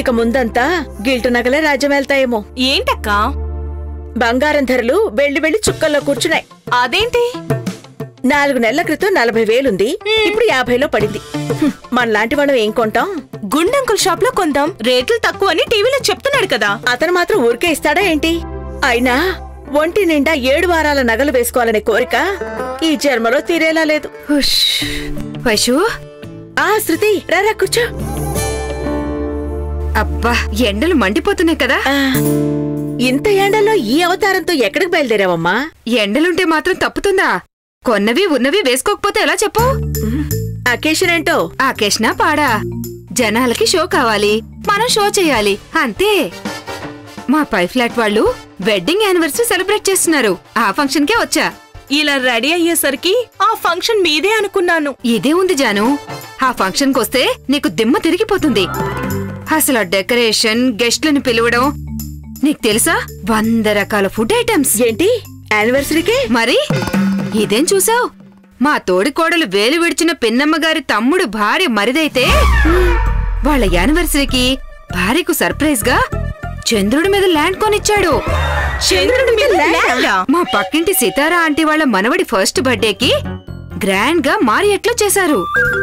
ఇక ముందంతా గిల్టు నగలే రాజ్యం వెళ్తాయేమో ఏంటక్కా బంగారం ధరలు వెళ్లి వెళ్లి చుక్కల్లో కూర్చున్నాయి అదేంటి నాలుగు నెలల క్రితం నలభై వేలుంది ఇప్పుడు యాభైలో పడింది హ్మ్, మనలాంటి వాళ్ళం ఏం కొంటాం గుండంకుల్ షాప్ లో కొందాం రేట్లు తక్కువ అని టీవీలో చెప్తున్నాడు కదా అతను మాత్రం ఊరికే ఇస్తాడా ఏంటి అయినా ఒంటి నిండా ఏడు వారాల నగలు వేసుకోవాలనే కోరిక ఈ జన్మలో తీరేలా లేదు హుష్. వైషు ఆ శృతి రారా కూర్చో అబ్బా ఎండలు మండిపోతున్నాయి కదా ఆ, ఇంత ఎండలో ఈ అవతారంతో ఎక్కడికి బయలుదేరావమ్మా ఎండలుంటే మాత్రం తప్పుతుందా కొన్నవి ఉన్నవి వేసుకోకపోతే ఎలా చెప్పు అకేషన్ ఏంటో ఆకేష్నా పాడా జనాలకి షో కావాలి మనం షో చేయాలి అంతే మా పై ఫ్లాట్ వాళ్ళు వెడ్డింగ్ యానివర్సరీ సెలబ్రేట్ చేస్తున్నారు ఆ ఫంక్షన్ కే వచ్చా ఇలా రెడీ అయ్యేసరికి ఆ ఫంక్షన్ మీదే అనుకున్నాను ఇదే ఉంది జాను ఆ ఫంక్షన్ కొస్తే నీకు దిమ్మ తిరిగిపోతుంది అసలు ఆ డెకరేషన్ గెస్ట్లను పిలవడం నీకు తెలుసా వంద రకాల ఫుడ్ ఐటమ్స్ ఏంటి యానివర్సరీకే మరి ఇదేం చూసావ్ మా తోడి కోడలు వేలు విడిచిన పిన్నమ్మ గారి తమ్ముడు భార్య మరిదైతే వాళ్ళ యానివర్సరీకి భార్యకు సర్ప్రైజ్ గా చంద్రుడి మీద ల్యాండ్ కొనిచ్చాడు చంద్రుడి మీద ల్యాండా? మా పక్కింటి సితారా ఆంటీ వాళ్ళ మనవడి ఫస్ట్ బర్త్డేకి గ్రాండ్ గా మారియట్లో చేశారు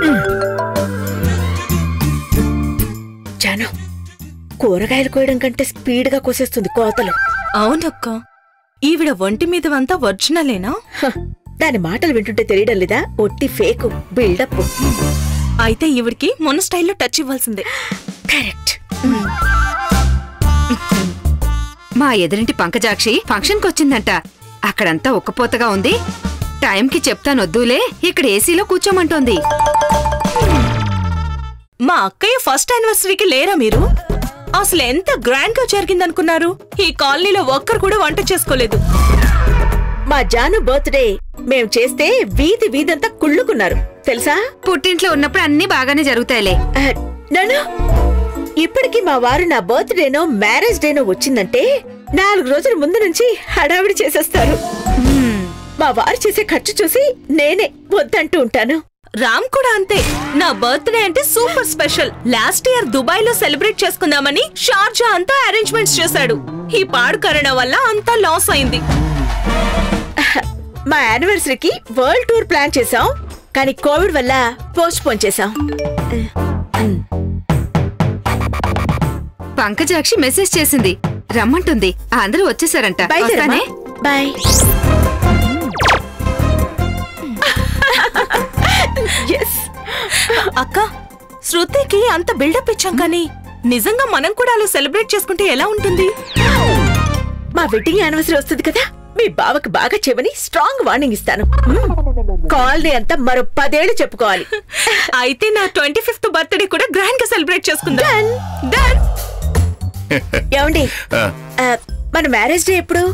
జాను కూరగాయలు కోయడం కంటే స్పీడ్ గా కోసేస్తుంది కోతలు అవునక్క ఈవిడ ఒంటి మీదవంతా ఒరిజినలేనా హ, దాని మాటలు వింటుంటే తెలియడం లేదా ఒట్టి ఫేకు బిల్డప్ అయితే ఈవిడికి మొన్న స్టైల్లో టచ్ ఇవ్వాల్సిందే కరెక్ట్ మా ఎదురింటి పంకజాక్షి ఫంక్షన్కి వచ్చిందంట అక్కడంతా ఉక్కపోతగా ఉంది టైంకి చెప్తానొద్దులే ఇక్కడ ఏసీలో కూర్చోమంటోంది మా అక్కయ్య ఫస్ట్ యానివర్సరీకి లేరా మీరు అసలు ఎంత గ్రాండ్ గా జరిగిందనుకున్నారు ఈ కాలనీలో ఒక్కరు కూడా వంట చేసుకోలేదు మా జాను బర్త్డే మేం చేస్తే వీధి వీధంతా కుళ్ళుకున్నారు తెలుసా పుట్టింట్లో ఉన్నప్పుడు అన్నీ బాగానే జరుగుతాయిలే ఆ, నాను ఇప్పటికి మా వారు నా బర్త్డేనో మ్యారేజ్ డేనో వచ్చిందంటే నాలుగు రోజుల ముందు నుంచి హడావిడి చేసేస్తారు మా వారు చేసే ఖర్చు చూసి నేనే వద్దంటూ ఉంటాను రామ్ కూడా అంతే నా బర్త్డే అంటే super special last year Dubai లో సెలబ్రేట్ చేసుకుందామని షార్జా అంతా అరేంజ్మెంట్స్ చేశాడు ఈ పాడు కరోనా వల్ల అంతా లాస్ అయింది మా యానివర్సరీకి వరల్డ్ టూర్ ప్లాన్ చేసాం కానీ కోవిడ్ వల్ల పోస్ట్ పోన్ చేసాం పంకజాక్షి మెసేజ్ చేసింది రమ్మంటుంది అందరూ వచ్చేసారంట బయలుదేరమ్మా. వస్తానే బాయ్ ఎస్ అక్క శృతికి అంత బిల్డప్ ఇచ్చాం కానీ నిజంగా మనం కూడా అలా సెలబ్రేట్ చేసుకుంటే ఎలా ఉంటుంది మా వెడ్డింగ్ యానివర్సరీ వస్తుంది కదా మీ బావకి బాగా చెవని స్ట్రాంగ్ వార్నింగ్ ఇస్తాను కాలనీ అంతా మరో పదేళ్లు చెప్పుకోవాలి అయితే నా ట్వంటీ ఫిఫ్త్ బర్త్డే కూడా గ్రాండ్ గా సెలబ్రేట్ చేసుకుందాం Done. ఏమండి ఆ, ఆ, మన మ్యారేజ్ డే ఎప్పుడు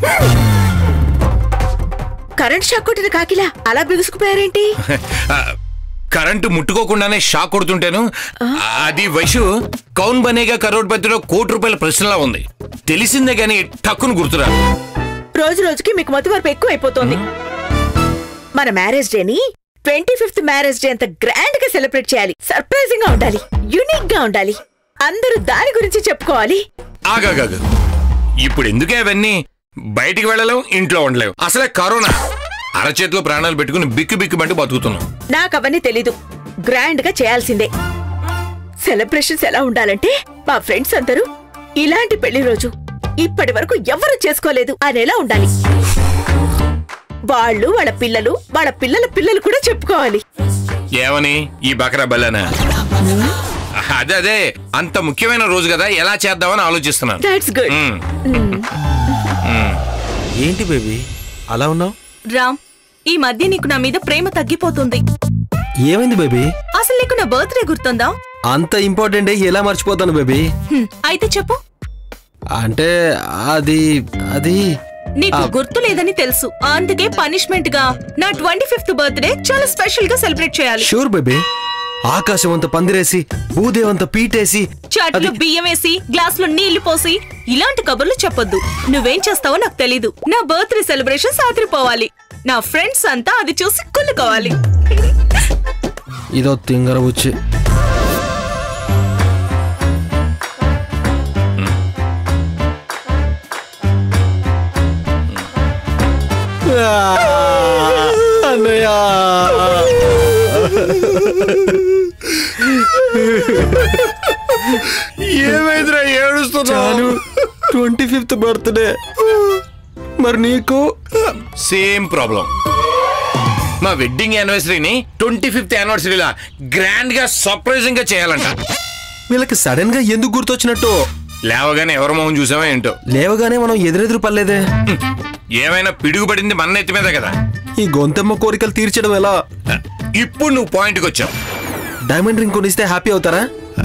కరెంట్ షాక్ కొట్టిన కాకిలా అలా బిగుసుకుపోయారేంటి ఆ, కరెంటు ముట్టుకోకుండానే షాక్ కొడుతుంటాను అది వయసు కౌన్ బనేగా కరోడ్ పతిలో కోటి రూపాయల ప్రశ్నలా ఉంది తెలిసిందే గాని టక్కును గుర్తురా రోజు రోజుకి మీకు మతి వరపు ఎక్కువ అయిపోతుంది మన మ్యారేజ్ డేని ట్వంటీ ఫిఫ్త్ మ్యారేజ్ డే అంత గ్రాండ్ గా సెలబ్రేట్ చేయాలి సర్ప్రైజింగ్ గా ఉండాలి యూనిక్ గా ఉండాలి అందరూ దాని గురించి చెప్పుకోవాలి ఆగాగాగు ఇప్పుడు ఎందుకే అవన్నీ బయటికి వెళ్ళలేం ఇంట్లో ఉండలేం అసలే కరోనా అరచేతిలో ప్రాణాలు పెట్టుకుని బిక్కు బిక్కు బండి బతుకుతున్నాం నాకు అవన్నీ తెలీదు గ్రాండ్ గా చేయాల్సిందే సెలబ్రేషన్స్ ఎలా ఉండాలంటే మా ఫ్రెండ్స్ అందరూ ఇలాంటి పెళ్లి రోజు ఇప్పటి వరకు ఎవరు చేసుకోలేదు అనేలా ఉండాలి వాళ్ళు వాళ్ళ పిల్లలు వాళ్ళ పిల్లల పిల్లలు కూడా చెప్పుకోవాలి ఏమని ఈ బకరా బల్లనా అదే అదే అంత ముఖ్యమైన రోజు కదా ఎలా చేద్దామని ఆలోచిస్తున్నాను దాట్స్ గుడ్ ఉమ్. ఏంటి బేబీ అలా ఉన్నావు రామ్ ఈ మధ్య నీకు నా మీద ప్రేమ తగ్గిపోతుంది ఏమైంది బేబీ అసలు నీకు నా బర్త్డే గుర్తుందా అంత ఇంపార్టెంట్ ఎలా మర్చిపోతాను బేబీ హ్మ్, అయితే చెప్పు అంటే అది అది నీకు గుర్తు లేదని తెలుసు అందుకే పనిష్మెంట్ గా నా ట్వంటీ ఫిఫ్త్ బర్త్డే చాలా స్పెషల్ గా సెలబ్రేట్ చేయాలి షూర్ బేబీ ఆకాశం అంత పందిరేసి భూదేవంత పీటేసి చాట్లో బియ్యం వేసి గ్లాస్ లో నీళ్లు పోసి ఇలాంటి కబుర్లు చెప్పొద్దు నువ్వేం చేస్తావో నాకు తెలీదు నా బర్త్డే సెలబ్రేషన్ సాతిరిపోవాలి నా ఫ్రెండ్స్ అంతా అది చూసి కుళ్ళుకోవాలి ఇదో తింగర వచ్చి అన్నయ్య ఏమైందిరా ఏడుస్తున్నాను ట్వంటీ ఫిఫ్త్ బర్త్డే మరి నీకు సేమ్ ప్రాబ్లం మా వెడ్డింగ్ యానివర్సరీని ట్వంటీ ఫిఫ్త్ యానివర్సరీలా గ్రాండ్ గా సర్ప్రైజింగ్ గా చేయాలంట వీళ్ళకి సడన్ గా ఎందుకు గుర్తొచ్చినట్టు లేవగానే ఎవరి మొహం చూసామో ఏంటో లేవగానే మనం ఎదురెదురు పర్లేదే ఏమైనా పిడుగుపడింది మన నెత్తి మీద కదా ఈ గొంతెమ్మ కోరికలు తీర్చడం ఎలా ఇప్పుడు నువ్వు పాయింట్కి వచ్చావు డైమండ్ రింగ్ కొనిస్తే హ్యాపీ అవుతారా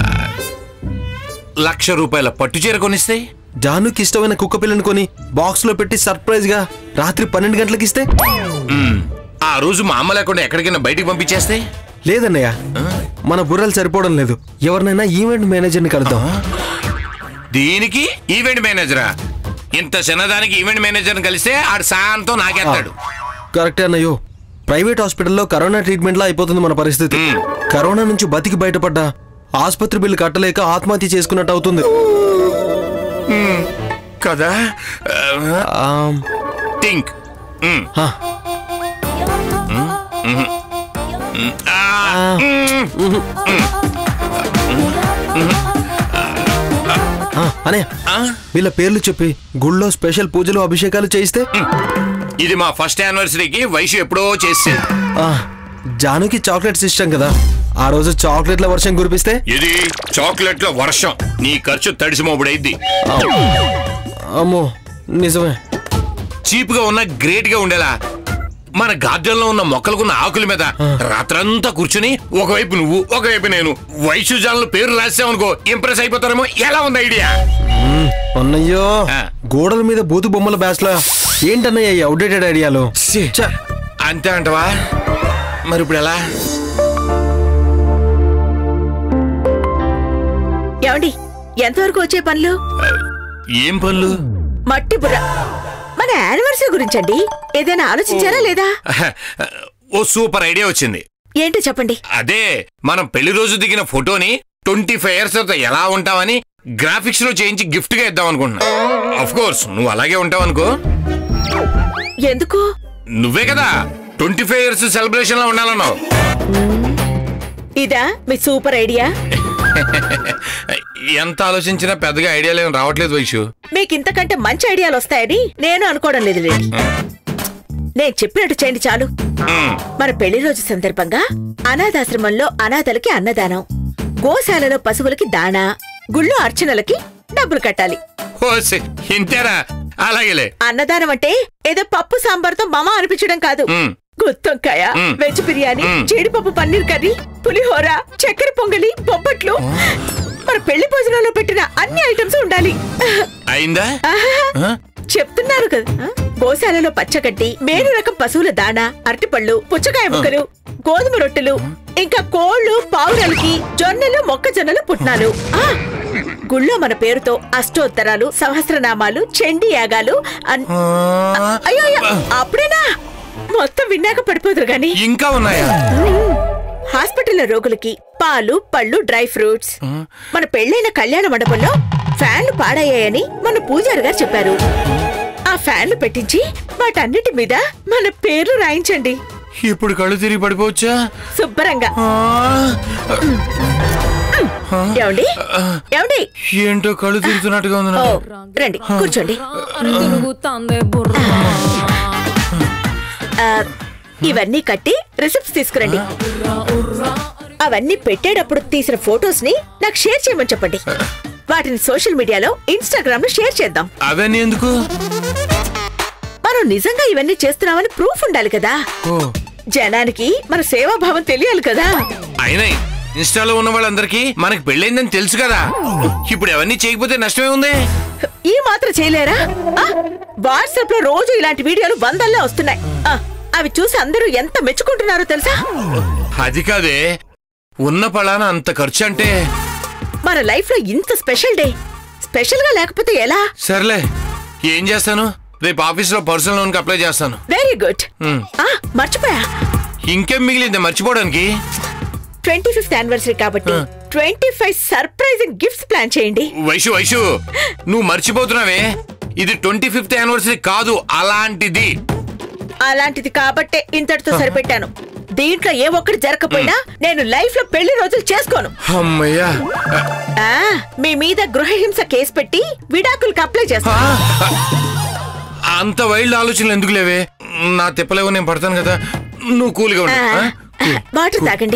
లక్ష రూపాయల పట్టు చీర కొనిస్తే జానుకి ఇష్టమైన కుక్క పిల్లని కొని బాక్స్ లో పెట్టి సర్ప్రైజ్ గా రాత్రి పన్నెండు గంటలకు ఇస్తే మ్మ్. ఆ రోజు మా అమ్మ లేకుండా ఎక్కడికైనా బయటికి పంపించేస్తే లేదన్నయ్య మన బుర్రలు సరిపోవడం లేదు ఎవరినైనా ఈవెంట్ మేనేజర్ని కలుద్దాం దీనికి ఈవెంట్ మేనేజరా ఇంత చిన్నదానికి ఈవెంట్ మేనేజర్ని కలిస్తే ఆడు సాయంతో నాకేస్తాడు కరెక్టే అన్నయ్యో ప్రైవేట్ హాస్పిటల్లో కరోనా ట్రీట్మెంట్ లా అయిపోతుంది మన పరిస్థితి కరోనా నుంచి బతికి బయటపడ్డా ఆసుపత్రి బిల్లు కట్టలేక ఆత్మహత్య చేసుకున్నట్టు అవుతుంది కదా ఆమ్, థింక్ హా, ఆ, అన్నయ్య వీళ్ళ పేర్లు చెప్పి గుళ్ళో స్పెషల్ పూజలు అభిషేకాలు చేయిస్తే ఇది మా ఫస్ట్ యానివర్సరీకి వయసు ఎప్పుడో చేసింది ఆ, జానుకి చాక్లెట్స్ ఇష్టం కదా ఆ రోజు చాక్లెట్ల వర్షం కురిపిస్తే ఇది చాక్లెట్ల వర్షం నీ ఖర్చు తడిసి మోపుడైద్ది అమ్మో నిజమే చీప్ గా ఉన్న గ్రేట్ గా ఉండేలా మన గార్డెన్ లో ఉన్న మొక్కలకున్న ఆకుల మీద రాత్రంతా కూర్చుని ఒకవైపు నువ్వు ఒకవైపు నేను వయసు జాన్లు పేరు రాసామనుకో ఇంప్రెస్ అయిపోతారేమో ఎలా ఉంది ఐడియా అన్నయ్యో ఆ. గోడల మీద బూతు బొమ్మల బ్యాచ్లా ఏంటన్నయ్య ఈ అవుడేటెడ్ ఐడియాలు ఛ, అంతే అంటవా మరి ఇప్పుడు ఎలా ఏమండి ఎంతవరకు వచ్చే పనులు ఏం పనులు మట్టి బుర్ర మన యానివర్సరీ గురించండి ఏదైనా ఆలోచించారా లేదా ఓ సూపర్ ఐడియా వచ్చింది ఏంటో చెప్పండి అదే మనం పెళ్లి రోజు దిగిన ఫోటోని ట్వంటీ ఫైవ్ ఇయర్స్ తర్వాత ఎలా ఉంటావని గ్రాఫిక్స్ లో చేయించి గిఫ్ట్ గా ఇద్దాం అనుకుంటున్నా అఫ్ కోర్స్ నువ్వు అలాగే ఉంటావు అనుకో ఎందుకు నువ్వే కదా ట్వంటీ ఫైవ్ ఇయర్స్ సెలబ్రేషన్ లో ఉండాలన్నావు ఇదా మీ సూపర్ ఐడియా ఎంత ఆలోచించినా పెద్దగా ఐడియాలు ఏం రావట్లేదు వైషు మీకు ఇంతకంటే మంచి ఐడియాలు వస్తాయని నేను అనుకోవడం లేదు లేండి నేను చెప్పినట్టు చేయండి చాలు మ్మ్. మన పెళ్లి రోజు సందర్భంగా అనాథాశ్రమంలో అనాథలకి అన్నదానం గోశాలలో పశువులకి దాణా గుళ్ళో అర్చనలకి డబ్బులు కట్టాలి ఓసి, ఇంతేరా అలాగేలే అన్నదానం అంటే ఏదో పప్పు సాంబార్తో మమ అనిపించడం కాదు మ్మ్. గుత్తొంకాయ మ్మ్. వెజ్ బిర్యానీ మ్మ్. జీడిపప్పు పన్నీర్ కర్రీ పులిహోర చక్కెర పొంగలి బొబ్బట్లు మన పెళ్లి భోజనంలో పెట్టిన అన్ని ఐటమ్స్ ఉండాలి అయిందా ఆ? చెప్తున్నారు కదా ఆ? గోశాలలో పచ్చగడ్డి మేలు రకం పశువుల దాణా అరటిపళ్ళు పుచ్చకాయ ముక్కలు గోధుమ రొట్టెలు ఇంకా కోళ్లు పావురాలకి జొన్నలు మొక్కజొన్నలు పుట్నాలు ఆ! గుళ్ళో మన పేరుతో అష్టోత్తరాలు సహస్రనామాలు చండీ యాగాలు అన్- ఆ, అయ్యో అయ్యో, అప్పుడేనా మొత్తం విన్నాక పడిపోదురు గాని ఇంకా ఉన్నాయా హాస్పిటల్లో రోగులకి పాలు పళ్ళు డ్రై ఫ్రూట్స్ మన పెళ్ళైన కళ్యాణ మండపంలో ఫ్యాన్లు పాడయ్యాయని మన పూజారి గారు చెప్పారు ఆ ఫ్యాన్లు పెట్టించి వాటన్నిటి మీద మన పేర్లు రాయించండి ఇప్పుడు కళ్ళు తిరిగి పడిపోవచ్చా శుభ్రంగా ఆ, ఏమండి ఏమండి ఏంటో కళ్ళు తిరుగుతున్నట్టుగా ఉంది ఓ నాకు. రండి కూర్చోండి తిరుగుతాందే బుర్ర ఆ, ఇవన్నీ కట్టి రిసిప్ట్స్ తీసుకురండి అవన్నీ పెట్టేటప్పుడు తీసిన ఫొటోస్ ని నాకు షేర్ చేయమని చెప్పండి వాటిని సోషల్ మీడియాలో ఇన్స్టాగ్రామ్ లో షేర్ చేద్దాం అవన్నీ ఎందుకు మనం నిజంగా ఇవన్నీ చేస్తున్నామని ప్రూఫ్ ఉండాలి కదా ఓ జనానికి మన సేవాభావం తెలియాలి కదా అయినా ఇన్స్టాలో ఉన్న వాళ్ళందరికీ మనకి పెళ్ళైందని తెలుసు కదా ఇప్పుడు అవన్నీ చేయకపోతే నష్టమే ఉంది ఈ మాత్రం చేయలేరా వాట్సాప్ లో రోజు ఇలాంటి వీడియోలు వందల్లో వస్తున్నాయి ఆ, అవి చూసి అందరూ ఎంత మెచ్చుకుంటున్నారో తెలుసా అది కాదే ఉన్న పళాన అంత ఖర్చు అంటే మన లైఫ్ లో ఇంత స్పెషల్ డే స్పెషల్ గా లేకపోతే ఎలా సర్లే ఏం చేస్తాను రేపు ఆఫీస్లో పర్సనల్ లోన్కి అప్లై చేస్తాను వెరీ గుడ్ Hmm. మర్చిపోయా ఇంకేం మిగిలింది మర్చిపోవడానికి ట్వంటీ ఫిఫ్త్ యానివర్సరీ కాబట్టి twenty five surprising gifts plan చేయండి వైషు వైషు నువ్వు మర్చిపోతున్నావే ఇది ట్వంటీ ఫిఫ్త్ యానివర్సరీ కాదు అలాంటిది అలాంటిది కాబట్టే ఇంతటితో సరిపెట్టాను దీంట్లో ఏ ఒక్కటి జరగకపోయినా నేను లైఫ్ లో పెళ్లి రోజులు చేసుకోను అమ్మయ్యా ఆ మీ మీద గృహహింస కేసు పెట్టి విడాకులకు అప్లై చేస్తా ఆ, అంత వైల్డ్ ఆలోచనలు ఎందుకు లేవే నా తిప్పలేవో నేను పడతాను కదా నువ్వు కూల్గా ఉండు ఆ? వాటర్ తాగండి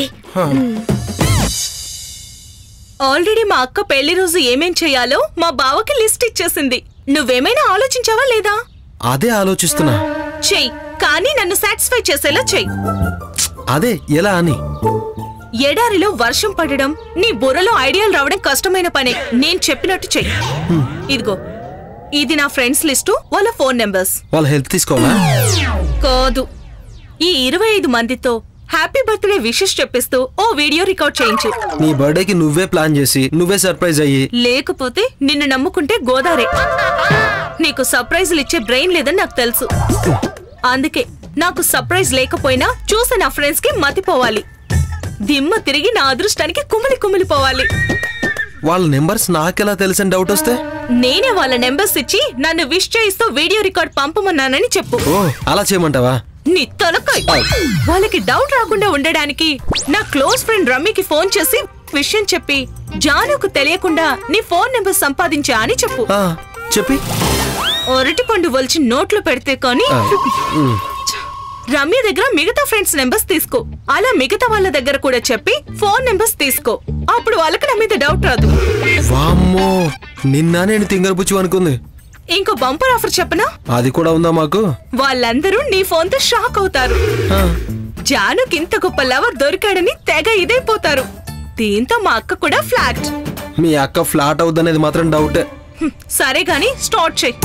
ఆల్రెడీ మా అక్క పెళ్లి రోజు ఏమేం చేయాలో మా బావకి లిస్ట్ ఇచ్చేసింది నువ్వేమైనా ఆలోచించావా లేదా అదే ఆలోచిస్తున్నా చెయ్యి కానీ నన్ను సాటిస్ఫై చేసేలా చెయ్యి అదే ఎలా అని ఎడారిలో వర్షం పడడం నీ బుర్రలో ఐడియాలు రావడం కష్టమైన పనే నేను చెప్పినట్టు చెయ్యి ఇదిగో ఇది నా ఫ్రెండ్స్ లిస్టు వాళ్ళ ఫోన్ నెంబర్స్ వాళ్ళ హెల్ప్ తీసుకోవాలా కాదు ఈ ఇరవై ఐదు మందితో హ్యాపీ బర్త్డే విషెస్ చెప్పిస్తూ ఓ వీడియో రికార్డ్ చేయించు నీ బర్త్డేకి నువ్వే ప్లాన్ చేసి నువ్వే సర్ప్రైజ్ అయ్యి లేకపోతే నిన్ను నమ్ముకుంటే గోదారే నీకు సర్ప్రైజులు ఇచ్చే బ్రెయిన్ లేదని నాకు తెలుసు అందుకే నాకు సర్ప్రైజ్ లేకపోయినా చూసే నా ఫ్రెండ్స్ కి మతిపోవాలి దిమ్మ తిరిగి నా అదృష్టానికి కుమిలి కుమిలిపోవాలి వాళ్ళ నెంబర్స్ నాకెలా తెలుసని డౌట్ వస్తే నేనే వాళ్ళ నెంబర్స్ ఇచ్చి నన్ను విష్ చేయిస్తూ వీడియో రికార్డ్ పంపమన్నానని చెప్పు ఓ అలా చేయమంటావా నీ తలకాయ్ వాళ్ళకి డౌట్ రాకుండా ఉండడానికి నా క్లోజ్ ఫ్రెండ్ రమ్మికి ఫోన్ చేసి విషయం చెప్పి జానుకు తెలియకుండా నీ ఫోన్ నెంబర్ సంపాదించా అని చెప్పు ఆ, చెప్పి ఒరటి పండు వలిచి నోట్లో పెడితే కానీ ఆ, ఉమ్. రమ్య దగ్గర మిగతా ఫ్రెండ్స్ నెంబర్స్ తీసుకో అలా మిగతా వాళ్ళ దగ్గర కూడా చెప్పి ఫోన్ నెంబర్స్ తీసుకో అప్పుడు వాళ్ళకి నా మీద డౌట్ రాదు వామ్మో నిన్న నేను తింగరపుచ్చు అనుకుంది ఇంకో బంపర్ ఆఫర్ చెప్పనా అది కూడా ఉందా మాకు వాళ్ళందరూ నీ ఫోన్ తో షాక్ అవుతారు ఆ, జానుకి ఇంత గొప్ప లవర్ దొరికాడని తెగ ఇదైపోతారు దీంతో మా అక్క కూడా ఫ్లాట్ మీ అక్క ఫ్లాట్ అవుద్దనేది మాత్రం డౌటే హ్మ్, సరే గాని స్టార్ట్ చెయ్యి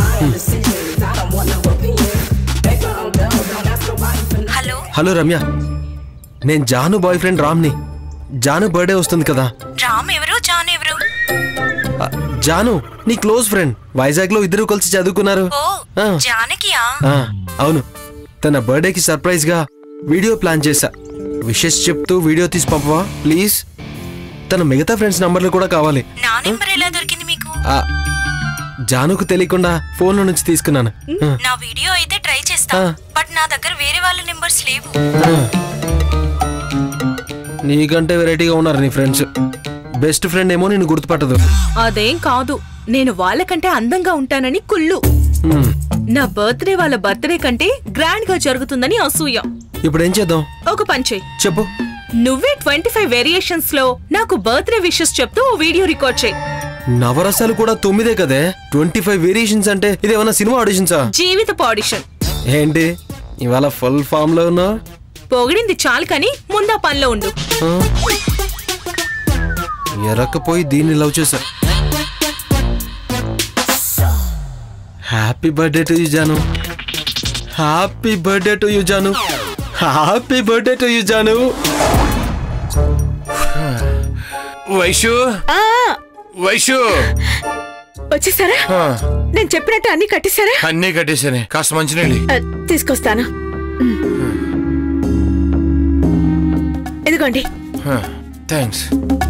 హలో హలో రమ్య నేను జాను బాయ్ ఫ్రెండ్ రామ్ని జాను బర్త్డే వస్తుంది కదా రామ్ ఎవరు జాన్ ఎవరు ఆ, జాను నీ క్లోజ్ ఫ్రెండ్ వైజాగ్ లో ఇద్దరు కలిసి చదువుకున్నారు ఓ ఆ. జానకియా ఆ, అవును తన బర్త్డేకి సర్ప్రైజ్ గా వీడియో ప్లాన్ చేశా విషెస్ చెప్తూ వీడియో తీసి పంపవా ప్లీజ్ తన మిగతా ఫ్రెండ్స్ నంబర్లు కూడా కావాలి నా నెంబర్ ఎలా దొరికింది మీకు ఆ, జానుకు తెలియకుండా ఫోన్ నుంచి తీసుకున్నాను ఆ, నా వీడియో అయితే ట్రై చేస్తా ఆ. బట్ నా దగ్గర వేరే వాళ్ళ నెంబర్స్ లేవు ఆ. నీకంటే వెరైటీగా ఉన్నారు నీ ఫ్రెండ్స్ బెస్ట్ ఫ్రెండ్ ఏమో నేను గుర్తుపట్టదు అదేం కాదు నేను వాళ్ళకంటే అందంగా ఉంటానని కుళ్ళు మ్, నా బర్త్డే వాళ్ళ బర్త్డే కంటే గ్రాండ్ గా జరుగుతుందని అసూయ ఇప్పుడు ఏం చేద్దాం ఒక పని చెయ్యి చెప్పు నువ్వే ట్వంటీ ఫైవ్ వేరియేషన్స్ లో నాకు బర్త్డే విషెస్ చెప్తూ ఓ వీడియో రికార్డ్ చేయి నవరసాలు కూడా తొమ్మిదే కదే ట్వంటీ ఫైవ్ వేరియేషన్స్ అంటే ఇదేమన్నా సినిమా ఆడిషన్సా జీవితపు ఆడిషన్ ఏంటి ఇవాళ ఫుల్ ఫామ్ లో ఉన్నావు పొగిడింది చాలు కానీ ముందా పనిలో ఉండు ఆ? ఎరక్కపోయి దీన్ని లవ్ చేశా happy birthday to you Janu happy birthday to you Janu happy birthday to you Janu Vaishu ఆ వైషు వచ్చేసారా ఆ, నేను చెప్పినట్టు అన్ని కట్టేశారా అన్నీ కట్టేశానే కాస్త మంచినీళ్ళు ఆ, తీసుకొస్తాను ఇదిగోండి థ్యాంక్స్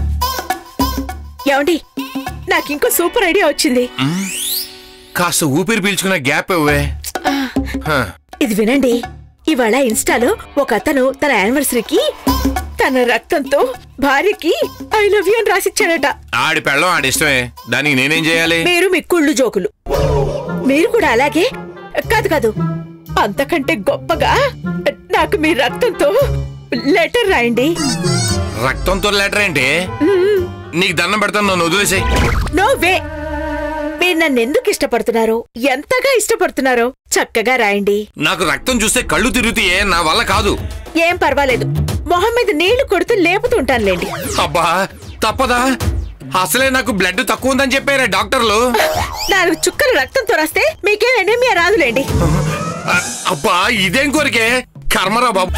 ఏమండి నాకు ఇంకో సూపర్ ఐడియా వచ్చింది కాస్త ఊపిరి పీల్చుకునే గ్యాప్ ఇవ్వే హ, ఇది వినండి ఇవాళ ఇన్స్టాలో ఒక అతను తన యానివర్సరీకి తన రక్తంతో భార్యకి ఐ లవ్ యూ అని రాసిచ్చాడట ఆడి పెళ్ళం ఆడి ఇష్టమే దానికి నేనేం చేయాలి మీరు మీ కుళ్ళు జోకులు మీరు కూడా అలాగే కాదు కాదు అంతకంటే గొప్పగా నాకు మీ రక్తంతో లెటర్ రాయండి రక్తంతో లెటర్ ఏంటి నీకు దండం పెడతాను నన్ను వదిలేసాయి నో వే మీరు నన్ను ఎందుకు ఇష్టపడుతున్నారో ఎంతగా ఇష్టపడుతున్నారో చక్కగా రాయండి నాకు రక్తం చూస్తే కళ్ళు తిరుగుతాయే నా వల్ల కాదు ఏం పర్వాలేదు మొహం మీద నీళ్లు కొడుతూ లేపుతుంటానులేండి అబ్బా తప్పదా అసలే నాకు బ్లడ్ తక్కువ ఉందని చెప్పారే డాక్టర్లు నాలుగు చుక్కలు రక్తంతో రాస్తే మీకేం ఎనేమియా రాదులేండి అ, అబ్బా ఇదేం కోరికే కర్మరా బాబు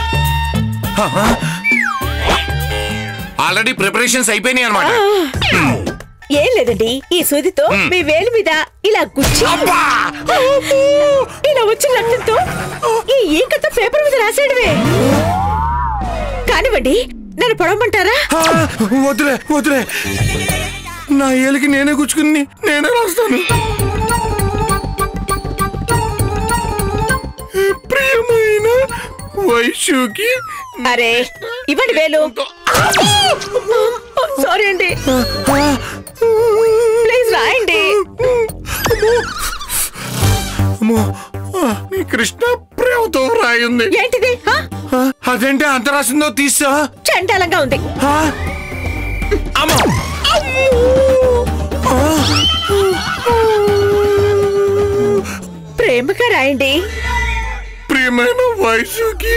ఆల్రెడీ ప్రిపరేషన్స్ అయిపోయినాయి అనమాట ఏం లేదండి ఈ సూదితో మీ వేలు మీద ఇలా గుచ్చి అబ్బా ఇలా వచ్చిన రక్తంతో ఈ ఈకతో పేపర్ మీద రాసేయడమే కానివ్వండి నన్ను పొడవమంటారా ఆ, వదిలే వదిలే నా ఏలికి నేనే గుచ్చుకుని నేనే రాస్తాను ఇప్పుడే ప్రియమైన వైశుకి అరే ఇవ్వండి వేలు సారీ అండి ప్లీజ్ రాయండి అమ్మో, ఆ, నీ కృష్ణ ప్రేమతో రాయింది ఏంటిది హ? ఆ, అదేంటి అంత రాసిందో తీసా చండాలంగా ఉంది అమ్మో ప్రేమగా రాయండి ప్రియమైన వైశుకి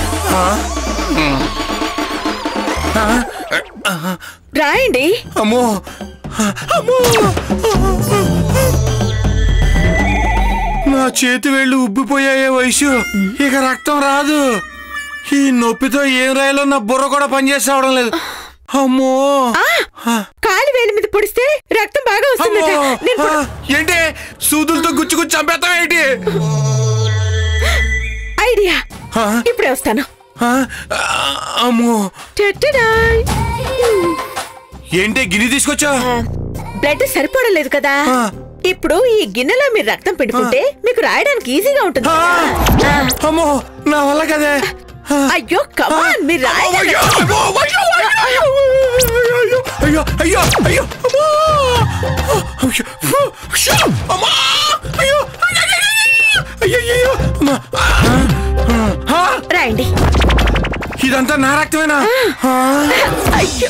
రాయండి అమ్మో అమ్మో నా చేతి వేళ్ళు ఉబ్బిపోయాయే వయసు ఇక రక్తం రాదు ఈ నొప్పితో ఏం రాయాలో నా బుర్ర కూడా పనిచేసి లేదు అమ్మో కాలి వేలి మీద పొడిస్తే రక్తం బాగా వస్తుందట అమ్మో! నేను ఆ, పొడి- ఏంటి సూదులతో గుచ్చి గుచ్చి చంపేస్తాం ఏంటి ఐడియా ఆ, ఇప్పుడే వస్తాను ఆ, ఆ, అమ్మో టట్టడాయ్. ఏంటి గిని తీసుకొచ్చా ఆ, బ్లడ్ సరిపోవడం లేదు కదా ఆ. ఇప్పుడు ఈ గిన్నెలో మీరు రక్తం పిండుకుంటే మీకు రాయడానికి ఈజీగా ఉంటుంది ఆ! ఆ. అమ్మో నా వల్ల కదే ఆ. అయ్యో కమాన్ మీరు రాయగలరు. అయ్యో, అమ్మో, అయ్యో, అయ్యో, అయ్యో, అయ్యో, అయ్యో, అయ్యో, అమ్మో! అయ్యో, ఫు, షో, అమ్మా! అయ్యో, అయ్యో, అయ్యో, అమ్మా! ఆ, రాయండి ఇదంతా నా రక్తమేనా ఆ, అయ్యో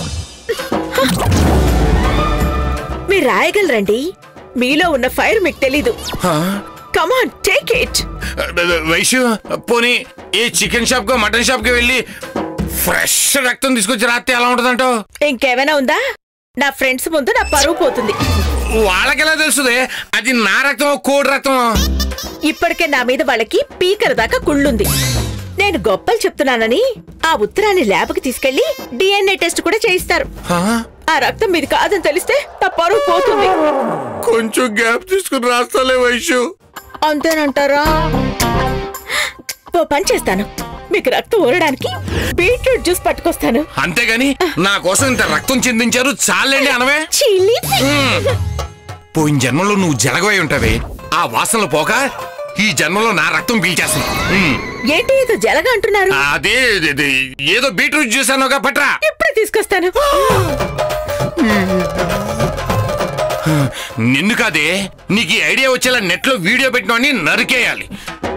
మీరు రాయగలరండి మీలో ఉన్న ఫైర్ మీకు తెలీదు ఆ. కమాన్ టేక్ ఇట్ వైశ్యు పోనీ ఏ చికెన్ షాప్ కో మటన్ షాప్ కి వెళ్ళి ఫ్రెష్ రక్తం తీసుకొచ్చి రాస్తే ఎలా ఉంటదంటావు ఇంకేమైనా ఉందా నా ఫ్రెండ్స్ ముందు నా పరువు పోతుంది వాళ్ళకెలా తెలుస్తుంది అది నా రక్తం కోడి రక్తం ఇప్పటికే నా మీద వాళ్ళకి పీకర దాకా కుళ్ళుంది నేను గొప్పలు చెప్తున్నానని ఆ ఉత్తరాన్ని ల్యాబ్కి తీసుకెళ్లి డిఎన్ఏ టెస్ట్ కూడా చేయిస్తారు ఆ రక్తం మీది కాదని తెలిస్తే నా పరువు పోతుంది కొంచెం గ్యాప్ తీసుకుని రాస్తాలే వైశ్యు అంతేనంటారా ఓ పని చేస్తాను మీకు రక్తం ఊరడానికి బీట్రూట్ జ్యూస్ పట్టుకొస్తాను అంతేగాని నా కోసం ఇంత రక్తం చిందించారు చాలండి అనవే చిల్లీ పోయిన జన్మలో నువ్వు జలగవై ఉంటావే ఆ వాసనలు పోక ఈ జన్మలో నా రక్తం పీల్చేస్తుంది ఉమ్. ఏంటి ఏదో జలగా అంటున్నారు అదే ఇది- ఇది, ఏదో బీట్రూట్ చూసాను పట్రా ఇప్పుడే తీసుకొస్తాను నిన్ను కాదే నీకు ఈ ఐడియా వచ్చేలా నెట్ లో వీడియో పెట్టినవని నరికేయాలి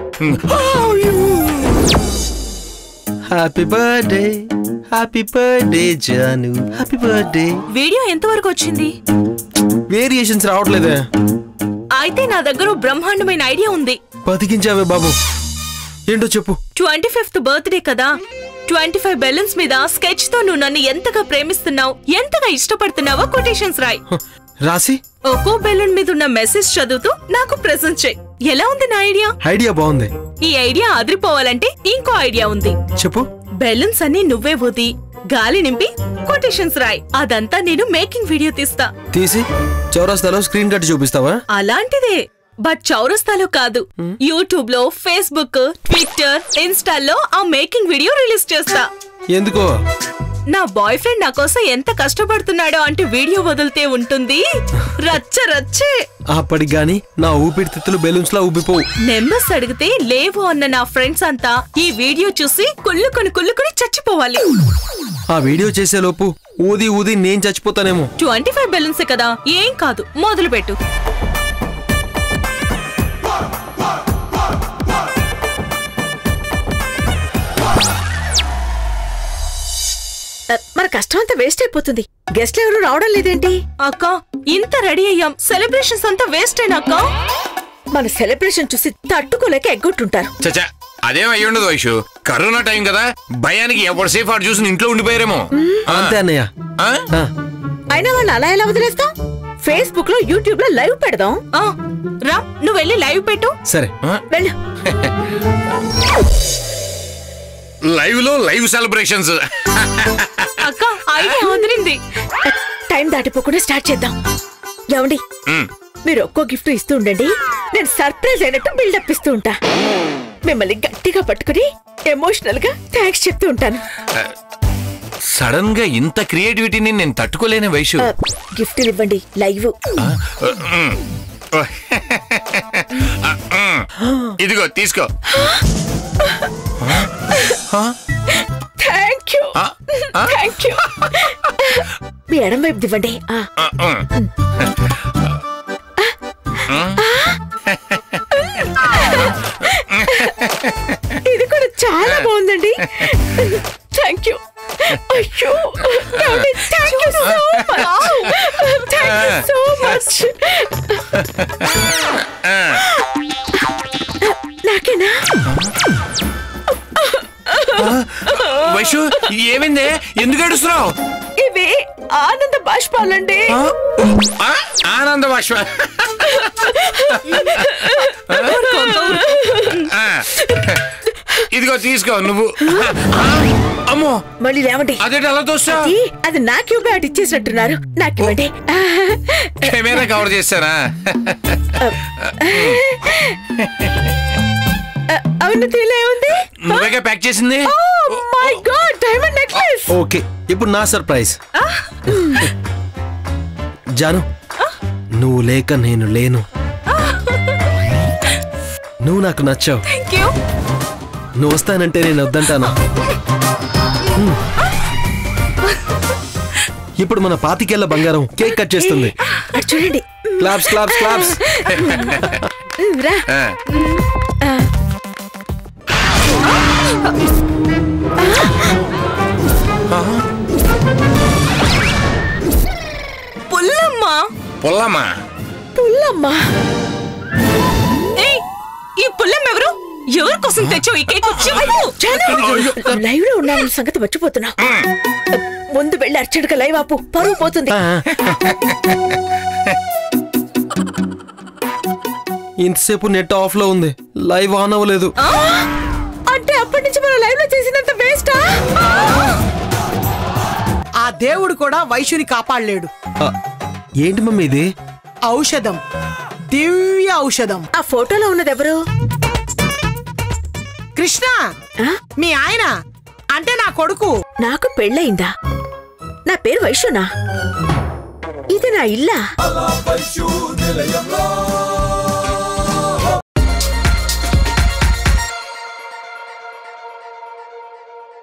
happy birthday happy birthday Janu happy birthday video ఎంతవరకు వచ్చింది వేరియేషన్స్ రావట్లేదే అయితే నా దగ్గర ఓ బ్రహ్మాండమైన ఐడియా ఉంది బతికించావే బాబు ఏంటో చెప్పు ట్వంటీ ఫిఫ్త్ బర్త్డే కదా ట్వంటీ ఫైవ్ బెలూన్స్ మీద స్కెచ్ తో నువ్వు నన్ను ఎంతగా ప్రేమిస్తున్నావు ఎంతగా ఇష్టపడుతున్నావో కొటేషన్స్ రాయ్ హ, రాసి ఒక్కో బెలూన్ మీద ఉన్న మెసేజ్ చదువుతూ నాకు ప్రెజెంట్ చేయి ఎలా ఉంది నా ఐడియా ఐడియా బాగుంది ఈ ఐడియా అదిరిపోవాలంటే ఇంకో ఐడియా ఉంది చెప్పు బెలూన్స్ అన్ని నువ్వే ఊది గాలి నింపి కొటేషన్స్ రాయ్ అదంతా నేను మేకింగ్ వీడియో తీస్తా తీసి చౌరస్తాలో స్క్రీన్ కట్ చూపిస్తావా అలాంటిదే బట్ చౌరస్తాలో కాదు యూట్యూబ్ లో ఫేస్బుక్ ట్విట్టర్ ఇన్స్టాల్లో ఆ మేకింగ్ వీడియో రిలీజ్ చేస్తా ఎందుకో నా బాయ్ ఫ్రెండ్ నా కోసం ఎంత కష్టపడుతున్నాడో అంటే వీడియో వదిలితే ఉంటుంది రచ్చ రచ్చే అప్పటికి గాని నా ఊపిరితిత్తులు బెలూన్స్ లా ఊపిపోవు నెంబర్స్ అడిగితే లేవు అన్న నా ఫ్రెండ్స్ అంతా ఈ వీడియో చూసి కుళ్ళుకొని కుళ్ళుకొని చచ్చిపోవాలి ఆ వీడియో చేసే లోపు ఊది ఊది నేను చచ్చిపోతానేమో ట్వంటీ ఫైవ్ బెలూన్స్ కదా ఏం కాదు మొదలు పెట్టు ఆ, మన కష్టం అంతా వేస్ట్ అయిపోతుంది గెస్ట్లు ఎవరు రావడం లేదేంటి అక్క ఇంత రెడీ అయ్యాం సెలబ్రేషన్స్ అంతా వేస్ట్ అక్క మన సెలబ్రేషన్ చూసి తట్టుకోలేక ఎగ్గొట్టుంటారు చచ్చా అదేం అయ్యి ఉండదు వైషు కరోనా టైం కదా భయానికి ఎవరు సేఫ్ ఆడు చూసి ఇంట్లో ఉండిపోయారేమో ఆ, అంతే అన్నయ్య ఆ? ఆ, అయినా వాళ్ళు అలా ఎలా వదిలేస్తాం ఫేస్బుక్ లో యూట్యూబ్ లో లైవ్ పెడదాం ఆ, రా నువ్వు వెళ్ళి లైవ్ పెట్టు సరే వెళ్ళు లైవ్ లో లైవ్ సెలబ్రేషన్స్ అక్క ఐడియా వదిలింది టైం దాటిపోకుండా స్టార్ట్ చేద్దాం ఏమండి మీరు ఒక్కో గిఫ్ట్ ఇస్తూ ఉండండి నేను సర్ప్రైజ్ అయినట్టు బిల్డప్ ఇస్తూ ఉంటా మిమ్మల్ని గట్టిగా పట్టుకుని ఎమోషనల్ గా థ్యాంక్స్ చెప్తూ ఉంటాను సడన్ గా ఇంత క్రియేటివిటీని నేను తట్టుకోలేని వైషు గిఫ్ట్ ఇవ్వండి లైవ్ ఆ, ఉమ్. ఆ, ఉమ్. ఇదిగో తీసుకో థ్యాంక్ యూ ఆ, ఆ, థ్యాంక్ యూ మీ ఎడం వైపు ఇవ్వండి ఆ, ఆ, ఉమ్. ఇది కూడా చాలా బాగుందండి థ్యాంక్ యూ అయ్యో thank you so much thank you so much నాకేనా వైషు ఏమైంది ఎందుకు ఏడుస్తున్నావు ఇవి ఆనంద బాష్పాలండి ఆ, ఆనంద బాష్ప ఆ, ఇదిగో తీసుకో నువ్వు ఆ, అమ్మో మళ్ళీ లేవండి అదేంటి అలా దోస్తా అది అది నా క్యూబ్ అటు ఇచ్చేసినట్టున్నారు నాకు ఇవ్వండి కెమెరా కవర్ చేస్తారా అవును తీలే ఉంది నువ్వేగా ప్యాక్ చేసింది my god diamond necklace okay ఇప్పుడు నా సర్ప్రైజ్ జాను నువ్వు లేక నేను లేను నువ్వు నాకు నచ్చావు థ్యాంక్ యూ నువ్వు వస్తానంటే నేను వద్దంటానా హ్మ్. ఇప్పుడు మన పాతికేళ్ల బంగారం కేక్ కట్ చేస్తుంది అటు చూడండి క్లాప్స్ క్లాప్స్ క్లాప్స్ ఉమ్, రా ఆ, పుల్లమ్మా పొల్లమ్మా పుల్లమ్మా ఏయ్, ఈ పుల్లం ఎవరు ఎవరి కోసం తెచ్చావు ఈ కేక్ చెప్పు లైవ్ లో ఉన్నాను సంగతి మర్చిపోతున్నా ముందు వెళ్ళి అర్చడిక లైవ్ ఆపు పరువు పోతుంది ఇంతసేపు నెట్ ఆఫ్ లో ఉంది లైవ్ ఆన్ అవ్వలేదు అంటే అప్పటి నుంచి మనం లైవ్ లో చేసినంత వేస్టా ఆ దేవుడు కూడా వైశ్యుని కాపాడలేడు ఆ, ఏంటి మమ్మీ ఇది ఔషధం దివ్య ఔషధం ఆ ఫోటోలో ఉన్నది ఎవరు కృష్ణ ఆ? మీ ఆయన అంటే నా కొడుకు నాకు పెళ్ళయిందా నా పేరు వైశ్యునా ఇది నా ఇల్లా